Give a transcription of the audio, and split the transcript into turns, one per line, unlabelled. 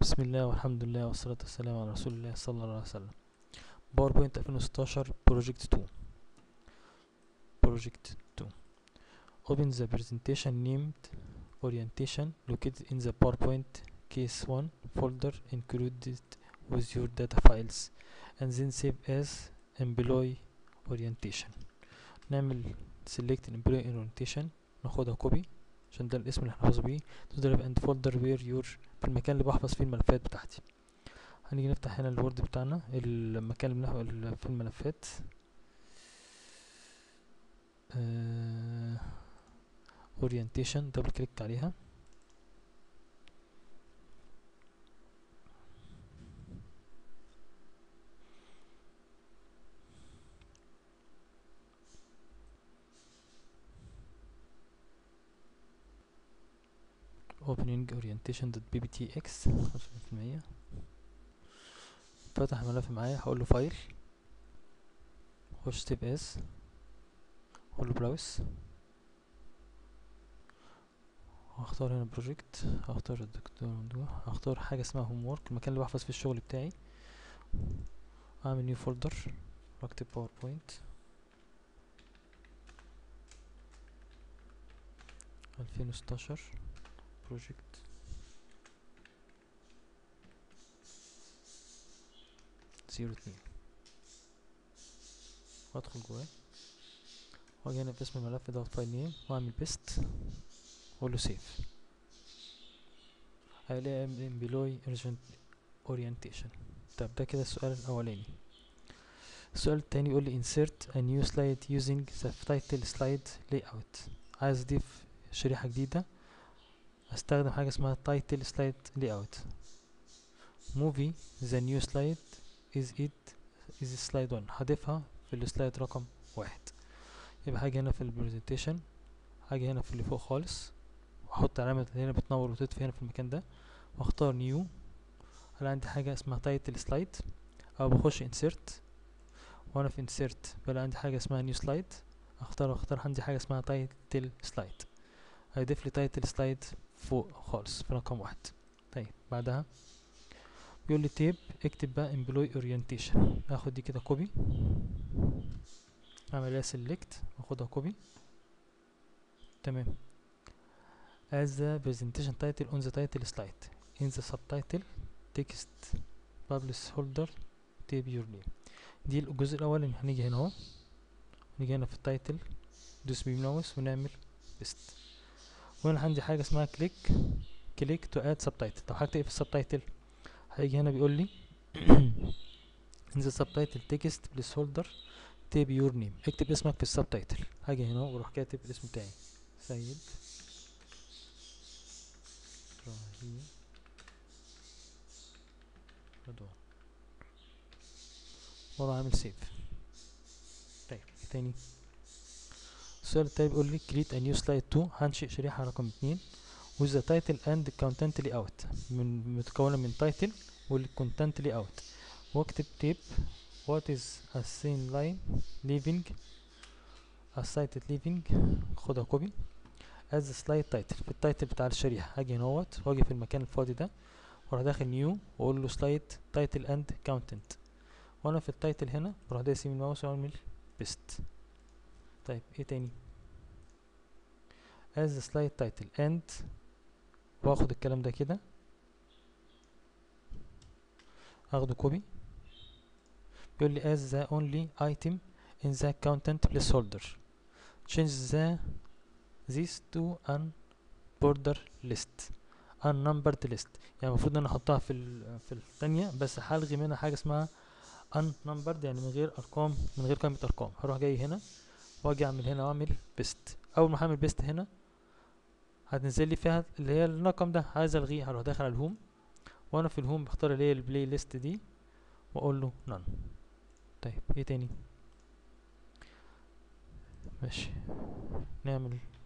بسم الله والحمد لله والصلاة والسلام على رسول الله صلى الله عليه وسلم باوربوينت 2016 بروجكت 2 بروجكت 2 open the presentation named orientation located in the PowerPoint case 1 folder included with your data files and then save as employee orientation نعمل select employee orientation ناخدها كوبي عشان ده الاسم اللي هنحفظه بيه تضرب and folder where your في المكان اللي بحفظ فيه الملفات بتاعتي هنيجي نفتح هنا الوورد بتاعنا المكان اللي بنحفظ فيه الملفات اورينتيشن دبل كليك عليها opening orientation.bbtx 25% فتح الملف معايا هقول له فايل خش تيب اس هقول له براوس هختار هنا بروجكت هختار الدكتور ممدوح هختار حاجه اسمها هوم وورك المكان اللي بحفظ فيه الشغل بتاعي اعمل نيو فولدر واكتب باوربوينت الفين وستاشر بروجكت زيرو اتنين وادخل جواه واجي هنا باسم الملف دوت فايل نيم واعمل بيست واقول له سيف هيلاقي امبلوي اورينتيشن طب ده كده السؤال الاولاني السؤال التاني يقول لي insert a new slide using the title slide layout عايز اضيف شريحة جديدة استخدم حاجة اسمها title slide layout movie the new slide is it is slide 1 هضيفها في السلايد رقم واحد يبقى حاجة هنا في البرزنتيشن حاجة هنا في اللي فوق خالص واحط علامة هنا بتنور وتطفي هنا في المكان ده واختار نيو انا عندي حاجة اسمها تايتل سلايد او بخش انسيرت وانا في انسيرت بلاقي عندي حاجة اسمها نيو سلايد اختار اختار عندي حاجة اسمها تايتل سلايد هيضيف لي تايتل سلايد فوق خالص في رقم واحد طيب بعدها بيقول لي تيب اكتب بقى امبلوي اورينتيشن اخد دي كده كوبي اعمل لها سيلكت واخدها كوبي تمام as the presentation title on the title slide in the subtitle text publish holder type your name دي الجزء الاولاني هنيجي هنا اهو نيجي هنا في التايتل ندوس بالماوس ونعمل بيست وهنا عندي حاجه اسمها كليك كليك تو اد سبتايتل طب هكتب ايه في السبتايتل هيجي هنا بيقول لي in the subtitle text placeholder type your name اكتب اسمك في السبتايتل هاجي هنا واروح كاتب الاسم بتاعي سيد ابراهيم رضوان واروح اعمل سيف طيب ايه تاني السؤال التاني بيقول لي create a new slide 2 هنشئ شريحة رقم اتنين with the title and content layout من متكونة من title والcontent layout واكتب تيب what is a thin line leaving a cited leaving خدها كوبي as a slide title في التايتل بتاع الشريحة هاجي هنا اهوت واجي في المكان الفاضي ده واروح داخل نيو واقول له slide title and content وانا في التايتل هنا بروح دايس يمين الماوس واعمل بيست طيب ايه تاني as a slide title and واخد الكلام ده كده اخده كوبي بيقول لي as the only item in the content placeholder change the this to an border list unnumbered list يعني المفروض ان انا احطها في ال في الثانيه بس هلغي منها حاجه اسمها unnumbered يعني من غير ارقام من غير قائمه ارقام هروح جاي هنا واجي اعمل هنا واعمل بيست اول ما هعمل بيست هنا هتنزل لي فيها اللي هي الرقم ده عايز الغيه هروح داخل على الهوم وانا في الهوم بختار اللي هي البلاي ليست دي واقول له none طيب ايه تاني ماشي نعمل